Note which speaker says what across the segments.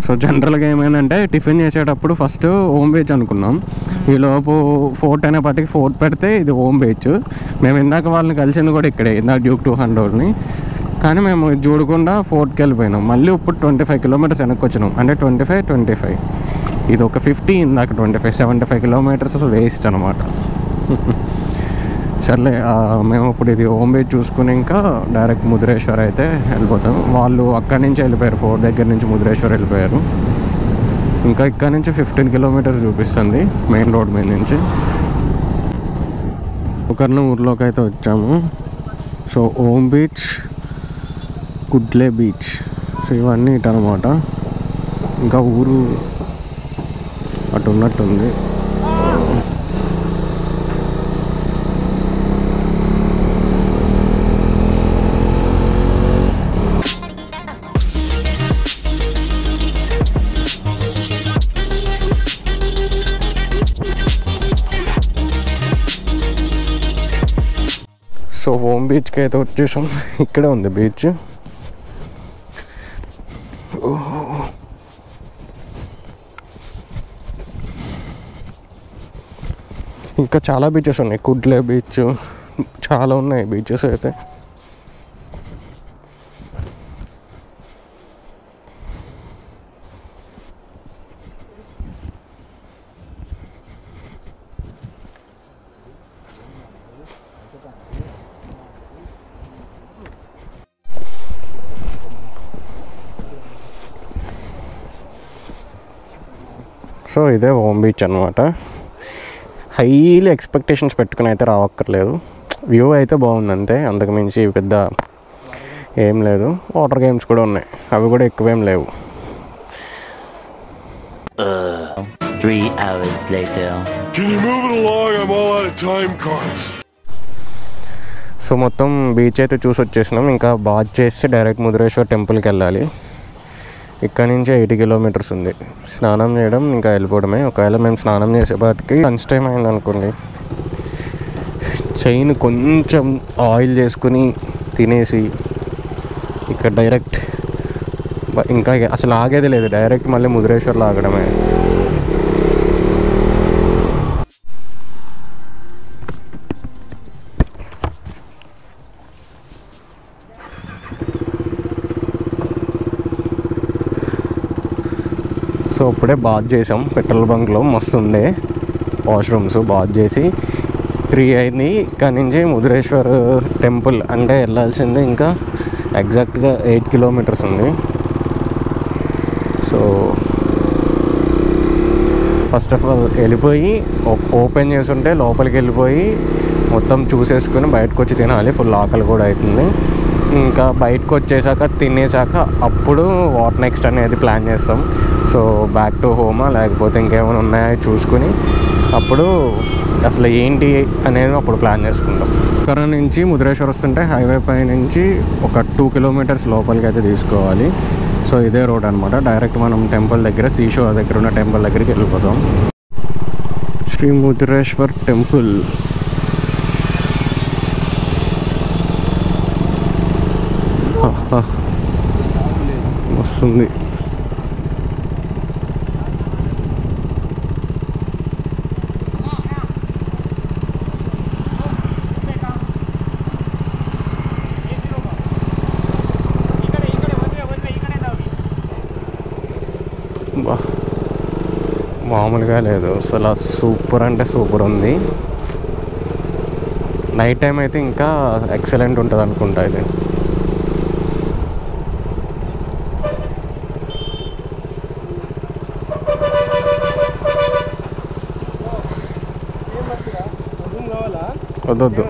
Speaker 1: So జనరల్గా ఏమైందంటే tiffin చేసేటప్పుడు ఫస్ట్ హోమ్ బీచ్ అనుకున్నాం ఈ లోపు ఫోర్ట్ అనేప్పటికి ఫోర్ట్ పెడితే ఇది హోమ్ బీచ్ మేము ఇందాక వాళ్ళని కలిసింది కూడా ఇక్కడే ఇందాక డ్యూక్ టూ హండ్రెడ్ని కానీ మేము ఇది చూడకుండా ఫోర్ట్కి వెళ్ళిపోయినాం మళ్ళీ ఇప్పుడు ట్వంటీ ఫైవ్ కిలోమీటర్స్ వెనక్కి వచ్చినాం అంటే ట్వంటీ ఫైవ్ ట్వంటీ ఫైవ్ ఇది ఒక ఫిఫ్టీ ఇందాక twenty five seventy five kilometres waste అనమాట సర్లే ఆ, మేము ఇప్పుడు ఇది హోమ్ బీచ్ చూసుకుని ఇంకా డైరెక్ట్ ముద్రేశ్వర్ అయితే వెళ్ళిపోతాం వాళ్ళు అక్కడి నుంచి వెళ్ళిపోయారు ఫోర్ దగ్గర నుంచి ముద్రేశ్వర్ వెళ్ళిపోయారు ఇంకా ఇక్కడ నుంచి ఫిఫ్టీన్ కిలోమీటర్స్ చూపిస్తుంది మెయిన్ రోడ్ మీద నుంచి ఒకరిని ఊర్లోకి అయితే వచ్చాము so Om beach Kudle beach so ఇవన్నీ ఇటు అనమాట ఇంకా ఊరు అటు ఉన్నట్టుంది సో హోమ్ బీచ్కి అయితే వచ్చేసాం ఇక్కడే ఉంది బీచ్ ఇంకా చాలా బీచెస్ ఉన్నాయి కుడ్లే బీచ్ చాలా ఉన్నాయి బీచెస్ అయితే సో ఇదే హోమ్ బీచ్ అనమాట హైలీ ఎక్స్పెక్టేషన్స్ పెట్టుకుని అయితే రావక్కర్లేదు వ్యూ అయితే బాగుంది అంతే అంతకు మించి పెద్ద ఏం లేదు వాటర్ గేమ్స్ కూడా ఉన్నాయి అవి కూడా ఎక్కువేం లేవు
Speaker 2: Three hours later.
Speaker 3: Can you move it along? I'm all out of time cards.
Speaker 1: So మొత్తం బీచ్ అయితే చూసి వచ్చేసినాం ఇంకా బాత్ చేసి డైరెక్ట్ ముద్రేశ్వర్ టెంపుల్కి వెళ్ళాలి ఇక్కడ నుంచి ఎయిటీ కిలోమీటర్స్ ఉంది స్నానం చేయడం ఇంకా వెళ్ళిపోవడమే ఒకవేళ మేము స్నానం చేసేపాటికి లంచ్ టైం అయింది అనుకోండి చైన్ కొంచెం ఆయిల్ చేసుకుని తినేసి ఇక్కడ డైరెక్ట్ బ- ఇంకా అసలు ఆగేది లేదు డైరెక్ట్ మళ్ళీ ముద్రేశ్వర్లో ఆగడమే సో ఇప్పుడే బాత్ చేసాం పెట్రోల్ బంక్లో మస్తు ఉండే వాష్రూమ్స్ బాత్ చేసి త్రీ అయింది ఇక్కడ నుంచి ముద్రేశ్వర్ టెంపుల్ అంటే వెళ్ళాల్సింది ఇంకా ఎగ్జాక్ట్గా ఎయిట్ కిలోమీటర్స్ ఉంది సో ఫస్ట్ ఆఫ్ ఆల్ వెళ్ళిపోయి ఓపెన్ చేసి ఉంటే లోపలికి వెళ్ళిపోయి మొత్తం చూసేసుకుని బయటకు వచ్చి తినాలి ఫుల్ ఆకలి కూడా అవుతుంది ఇంకా బయటకు వచ్చేసాక తినేసాక అప్పుడు వాట్ నెక్స్ట్ అనేది ప్లాన్ చేస్తాం సో బ్యాక్ టు హోమా లేకపోతే ఇంకేమైనా ఉన్నాయో చూసుకుని అప్పుడు అసలు ఏంటి అనేది అప్పుడు ప్లాన్ చేసుకుంటాం ఇక్కడ నుంచి ముద్రేశ్వర్ వస్తుంటే హైవే పై నుంచి ఒక టూ కిలోమీటర్స్ లోపలికి అయితే తీసుకోవాలి సో ఇదే రోడ్ అనమాట డైరెక్ట్ మనం టెంపుల్ దగ్గర సీషోర్ దగ్గర ఉన్న టెంపుల్ దగ్గరికి వెళ్ళిపోతాం శ్రీ ముద్రేశ్వర్ టెంపుల్ ఆహా. వస్తుంది బా మామూలుగా లేదు అసలు సూపర్ అంటే సూపర్ ఉంది నైట్ టైం అయితే ఇంకా ఎక్సలెంట్ ఉంటుంది అనుకుంటా ఇది వద్దొద్దు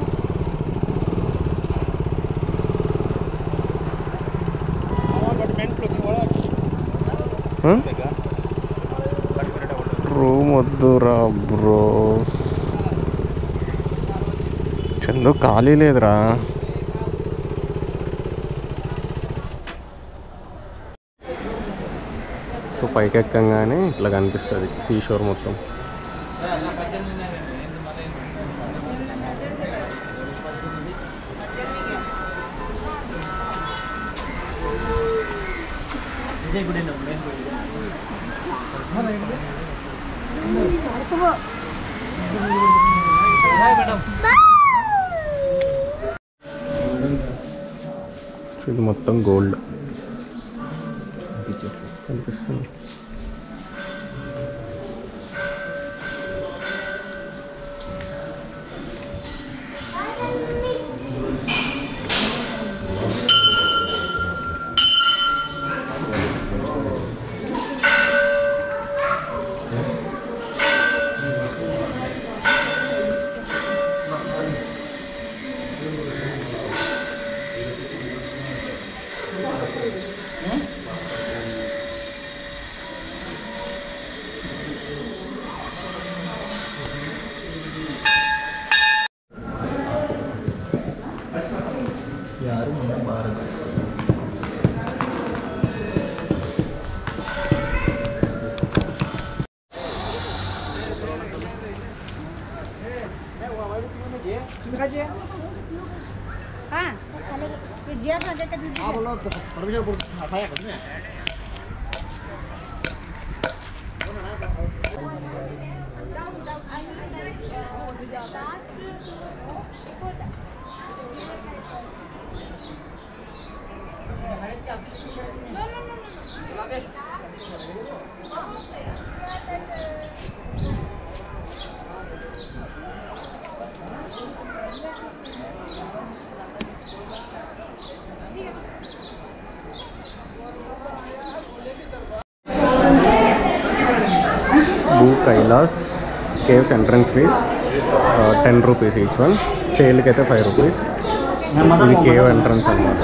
Speaker 1: రూమ్ వద్దురా బ్రో చందు ఖాళీ లేదురా సో పైకి ఎక్కంగానే ఇట్లా కనిపిస్తుంది సీషోర్ మొత్తం
Speaker 4: ఇదే గుడి మెయిన్ గుడి
Speaker 1: ఇది మొత్తం గోల్డ్ కనిపిస్తుంది
Speaker 4: हाँ ये जिया सा देता दूध
Speaker 1: Bhu Kailas caves entrance fees ten rupees each one చైల్డ్కి అయితే ఫైవ్ రూపీస్ ఇది కేవ్ ఎంట్రన్స్ అనమాట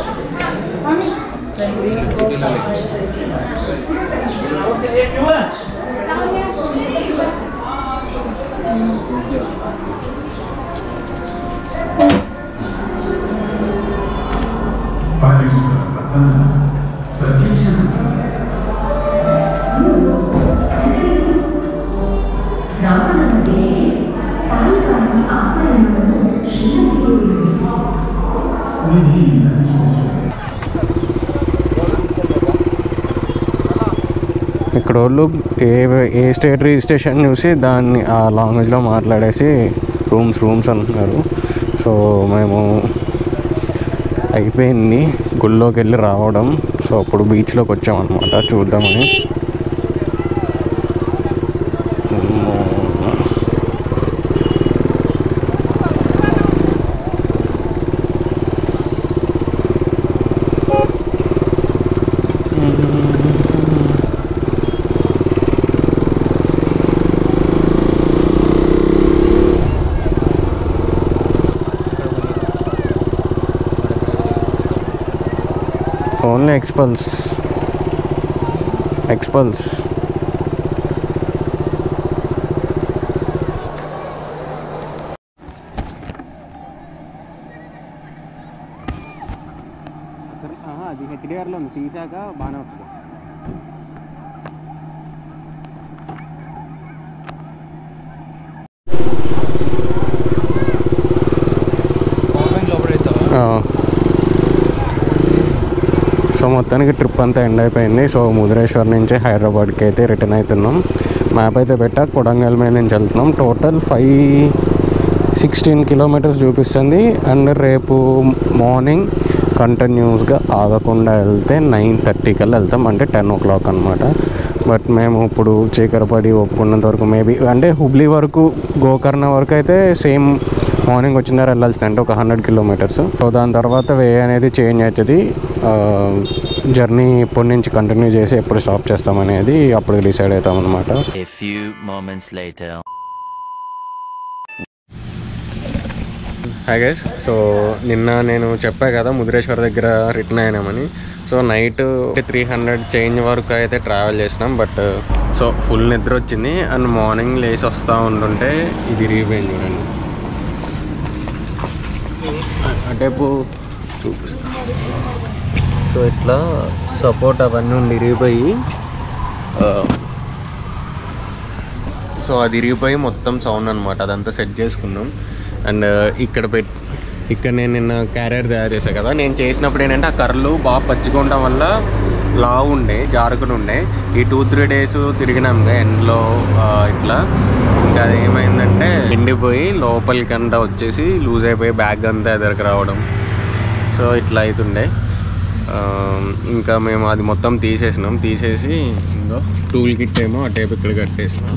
Speaker 1: ఇక్కడ వాళ్ళు ఏ ఏ స్టేట్ రిజిస్ట్రేషన్ చూసి దాన్ని ఆ లాంగ్వేజ్లో మాట్లాడేసి రూమ్స్ రూమ్స్ అంటున్నారు సో మేము అయిపోయింది గుళ్ళోకి వెళ్ళి రావడం సో అప్పుడు బీచ్లోకి వచ్చామన్నమాట చూద్దామని అమ్మో. ఓన్లీ ఎక్స్పల్స్ ఎక్స్పల్స్ అది హెచ్డిఆర్లో తీసాక బాగానే వస్తుంది సో మొత్తానికి ట్రిప్ అంతా ఎండ్ అయిపోయింది సో ముదిరేశ్వర్ నుంచి హైదరాబాద్కి అయితే రిటర్న్ అవుతున్నాం మ్యాప్ అయితే పెట్టా కొడంగల్ మీద నుంచి వెళ్తున్నాం టోటల్ ఫైవ్ సిక్స్టీన్ కిలోమీటర్స్ చూపిస్తుంది అండ్ రేపు మార్నింగ్ కంటిన్యూస్గా ఆగకుండా వెళ్తే నైన్ థర్టీ కల్లా వెళ్తాం అంటే టెన్ ఓ క్లాక్ అనమాట బట్ మేము ఇప్పుడు చీకరపడి ఒప్పుకున్నంత వరకు మేబీ అంటే హుబ్లీ వరకు గోకర్ణ వరకు అయితే సేమ్ మార్నింగ్ వచ్చిన దగ్గర వెళ్ళాల్సింది అంటే ఒక హండ్రెడ్ కిలోమీటర్స్ సో దాని తర్వాత వే అనేది చేంజ్ అవుతుంది జర్నీ ఇప్పటి నుంచి కంటిన్యూ చేసి ఎప్పుడు స్టాప్ చేస్తామనేది అప్పుడు డిసైడ్ అవుతాం అనమాట
Speaker 2: A few moments later.
Speaker 1: Hi guys so నిన్న నేను చెప్పా కదా ముదిరేశ్వర్ దగ్గర రిటర్న్ అయినామని so night three hundred change వరకు అయితే ట్రావెల్ చేసినాం బట్ సో ఫుల్ నిద్ర వచ్చింది అండ్ మార్నింగ్ లేచి వస్తూ ఉంటుంటే ఇది రీపోయింది చూడండి అంటే చూపిస్తా సో ఇట్లా సపోర్ట్ అవన్నీ ఉండి ఇరిగిపోయి ఆ, సో అది ఇరిగిపోయి మొత్తం సౌండ్ అనమాట అదంతా సెట్ చేసుకున్నాం అండ్ ఇక్కడ పెట్ ఇక్కడ నేను నిన్న క్యారియర్ తయారు చేశాను కదా నేను చేసినప్పుడు ఏంటంటే ఆ కర్రలు బాగా పచ్చిగా ఉండడం వల్ల లావు ఉండే జారుకుని ఉండే ఈ టూ త్రీ డేస్ తిరిగినాం ఎండ్లో ఇట్లా ఇంకా అది ఏమైందంటే ఎండిపోయి లోపలికంతా వచ్చేసి లూజ్ అయిపోయి బ్యాగ్ అంతా ఎదరికి రావడం సో ఇట్లా అవుతుండే ఆ, ఇంకా మేము అది మొత్తం తీసేసినాం తీసేసి ఇంకో టూల్ కిట్ ఏమో ఆ టేప్ ఇక్కడ కట్టేసినాం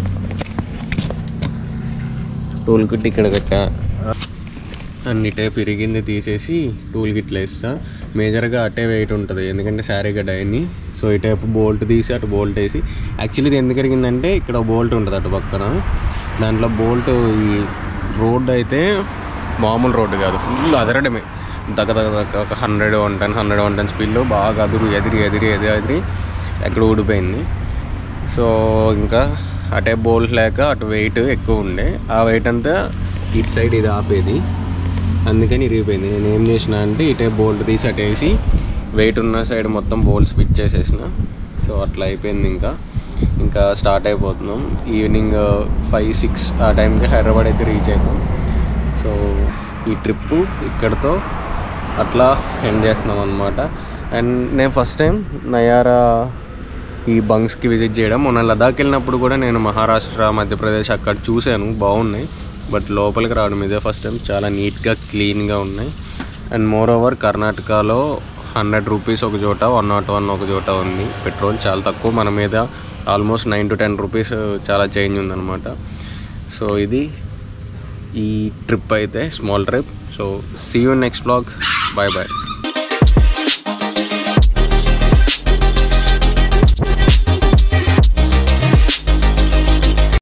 Speaker 1: టూల్ కిట్ ఇక్కడ కట్టా అన్ని టేప్ ఇరిగింది తీసేసి టూల్ కిట్లు వేస్తా మేజర్గా అటే వెయిట్ ఉంటుంది ఎందుకంటే శారీ గడ్డని సో ఈ టైప్ బోల్ట్ తీసి అటు బోల్ట్ వేసి యాక్చువల్లీ ఇది ఎందుకు ఎరిగిందంటే ఇక్కడ బోల్ట్ ఉంటుంది అటు పక్కన దాంట్లో బోల్ట్ ఈ రోడ్ అయితే మామూలు రోడ్డు కాదు ఫుల్ అదరడమే దగ్గ దగ్గ దగ్గ ఒక hundred one ten hundred one ten స్పీడ్లో బాగా అదురు ఎదిరి ఎదిరి ఎదిరి ఎదిరి ఎక్కడ ఊడిపోయింది సో ఇంకా అటే బోల్ట్ లేక అటు వెయిట్ ఎక్కువ ఉండే ఆ వెయిట్ అంతా ఇటు సైడ్ ఇది ఆపేది అందుకని ఇరిగిపోయింది నేను ఏం చేసిన అంటే ఇటే బోల్ట్ తీసి అటు వేసి వెయిట్ ఉన్న సైడ్ మొత్తం బోల్ట్స్ ఫిట్ చేసేసిన సో అట్లా అయిపోయింది ఇంకా ఇంకా స్టార్ట్ అయిపోతున్నాం ఈవినింగ్ ఫైవ్ సిక్స్ ఆ టైంకి హైదరాబాద్ అయితే రీచ్ అవుతాం సో ఈ ట్రిప్ ఇక్కడతో అట్లా ఎండ్ చేస్తున్నాం అనమాట అండ్ నేను ఫస్ట్ టైం నయారా ఈ బంక్స్కి విజిట్ చేయడం మొన్న లదాఖ్ వెళ్ళినప్పుడు కూడా నేను మహారాష్ట్ర మధ్యప్రదేశ్ అక్కడ చూశాను బాగున్నాయి బట్ లోపలికి రావడం ఇదే ఫస్ట్ టైం చాలా నీట్గా క్లీన్గా ఉన్నాయి అండ్ మోర్ ఓవర్ కర్ణాటకలో హండ్రెడ్ రూపీస్ ఒక చోట వన్ నాట్ వన్ ఒక చోట ఉంది పెట్రోల్ చాలా తక్కువ మన మీద almost nine to ten rupees చాలా చేంజ్ ఉందన్నమాట సో ఇది ఈ ట్రిప్ అయితే small trip so see you next vlog bye bye